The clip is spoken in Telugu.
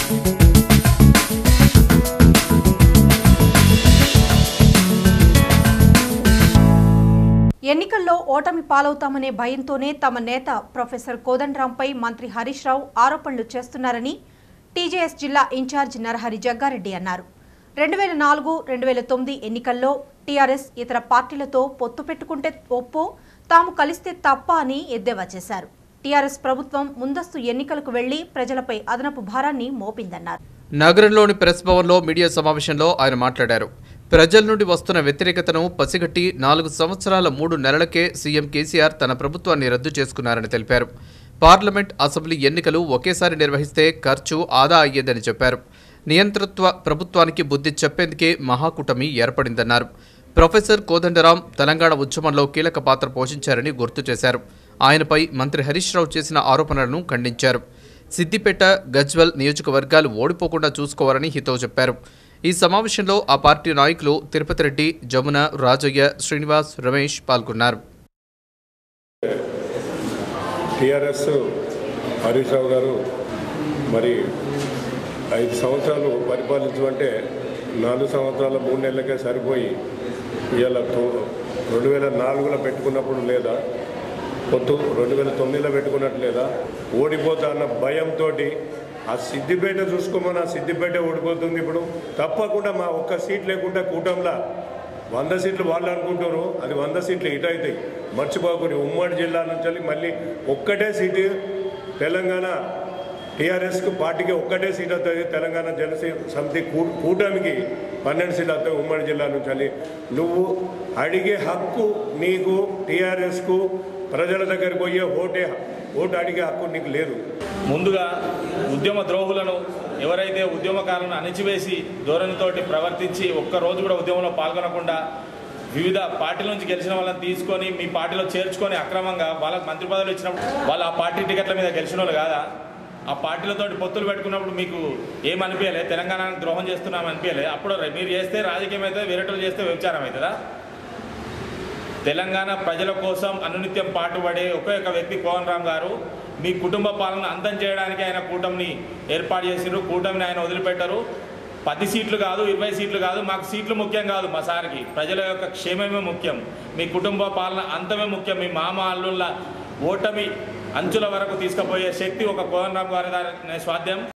ఎన్నికల్లో ఓటమి పాలవుతామనే భయంతోనే తమ నేత ప్రొఫెసర్ కోదండరాంపై మంత్రి హరీష్ రావు ఆరోపణలు చేస్తున్నారని టీజేఎస్ జిల్లా ఇన్ఛార్జ్ నరహరి జగ్గారెడ్డి అన్నారు రెండు వేల నాలుగు రెండు వేల తొమ్మిది ఎన్నికల్లో టీఆర్ఎస్ ఇతర పార్టీలతో పొత్తు పెట్టుకుంటే ఒప్పో తాము కలిస్తే తప్ప అని ఎద్దేవా చేశారు టీఆర్ఎస్ ప్రభుత్వం ముందస్తు ఎన్నికలకు వెళ్లి ప్రజలపై అదనపు భారాన్ని మోపిందన్నారు నగరంలోని ప్రెస్ భవన్లో మీడియా సమావేశంలో ఆయన మాట్లాడారు ప్రజల నుండి వస్తున్న వ్యతిరేకతను పసిగట్టి నాలుగు సంవత్సరాల మూడు నెలలకే సీఎం కేసీఆర్ తన ప్రభుత్వాన్ని రద్దు చేసుకున్నారని తెలిపారు పార్లమెంట్ అసెంబ్లీ ఎన్నికలు ఒకేసారి నిర్వహిస్తే ఖర్చు ఆదా అయ్యేదని చెప్పారు నియంతృత్వ ప్రభుత్వానికి బుద్ధి చెప్పేందుకే మహాకూటమి ఏర్పడిందన్నారు ప్రొఫెసర్ కోదండరాం తెలంగాణ ఉద్యమంలో కీలక పాత్ర పోషించారని గుర్తు చేశారు ఆయనపై మంత్రి హరీష్ రావు చేసిన ఆరోపణలను ఖండించారు సిద్దిపేట గజ్వల్ నియోజకవర్గాలు ఓడిపోకుండా చూసుకోవాలని హితవు చెప్పారు ఈ సమావేశంలో ఆ పార్టీ నాయకులు తిరుపతి రెడ్డి జమున రాజయ్య శ్రీనివాస్ రమేష్ పాల్గొన్నారు టీఆర్ఎస్ హరీష్ రావు గారు మరి ఐదు సంవత్సరాలు పరిపాలించమంటే నాలుగు సంవత్సరాల మూడు నెలలకే సరిపోయి ఇవాళ తొ- రెండు వేల నాలుగులో పెట్టుకున్నప్పుడు లేదా పొత్తు రెండు వేల తొమ్మిదిలో పెట్టుకున్నట్టు లేదా ఓడిపోతా అన్న భయంతో ఆ సిద్దిపేట చూసుకోమని ఆ సిద్దిపేట ఓడిపోతుంది ఇప్పుడు తప్పకుండా మా ఒక్క సీట్ లేకుండా కూటంలా వంద సీట్లు వాళ్ళు అనుకుంటారు అది వంద సీట్లు ఇటు అవుతాయి మర్చిపోకూడదు ఉమ్మడి జిల్లా నుంచి మళ్ళీ ఒక్కటే సీటు తెలంగాణ టీఆర్ఎస్కు పార్టీకి ఒక్కటే సీట్ వస్తుంది తెలంగాణ జనసేన సమితి కూ- కూటమికి పన్నెండు సీట్లు వస్తాయి ఉమ్మడి జిల్లా నుంచి నువ్వు అడిగే హక్కు నీకు టీఆర్ఎస్కు ప్రజల దగ్గరికి పోయే ఓటే ఓటు అడిగే హక్కు నీకు లేదు ముందుగా ఉద్యమ ద్రోహులను ఎవరైతే ఉద్యమకారులను అణిచివేసి ధోరణితోటి ప్రవర్తించి ఒక్క రోజు కూడా ఉద్యమంలో పాల్గొనకుండా వివిధ పార్టీల నుంచి గెలిచిన వాళ్ళని తీసుకొని మీ పార్టీలో చేర్చుకొని అక్రమంగా వాళ్ళకి మంత్రి పదవులు ఇచ్చినప్పుడు వాళ్ళు ఆ పార్టీ టికెట్ల మీద గెలిచిన వాళ్ళు కాదా ఆ పార్టీలతోటి పొత్తులు పెట్టుకున్నప్పుడు మీకు ఏమనిపించలే తెలంగాణకు ద్రోహం చేస్తున్నాం అనిపించలే అప్పుడు మీరు చేస్తే రాజకీయం అయితే వేరేటోళ్ళు చేస్తే వ్యభిచారం అవుతుందా తెలంగాణ ప్రజల కోసం అనునిత్యం పాటుపడే ఒకే ఒక వ్యక్తి కోవన్ రామ్ గారు మీ కుటుంబ పాలన అంతం చేయడానికి ఆయన కూటమిని ఏర్పాటు చేసిండ్రు కూటమిని ఆయన వదిలిపెట్టారు పది సీట్లు కాదు ఇరవై సీట్లు కాదు మాకు సీట్లు ముఖ్యం కాదు మా సార్కి ప్రజల యొక్క క్షేమమే ముఖ్యం మీ కుటుంబ పాలన అంతమే ముఖ్యం మీ మామ అల్లుళ్ళ ఓటమి అంచుల వరకు తీసుకుపోయే శక్తి ఒక కోవన్ రామ్ గారి స్వాధ్యం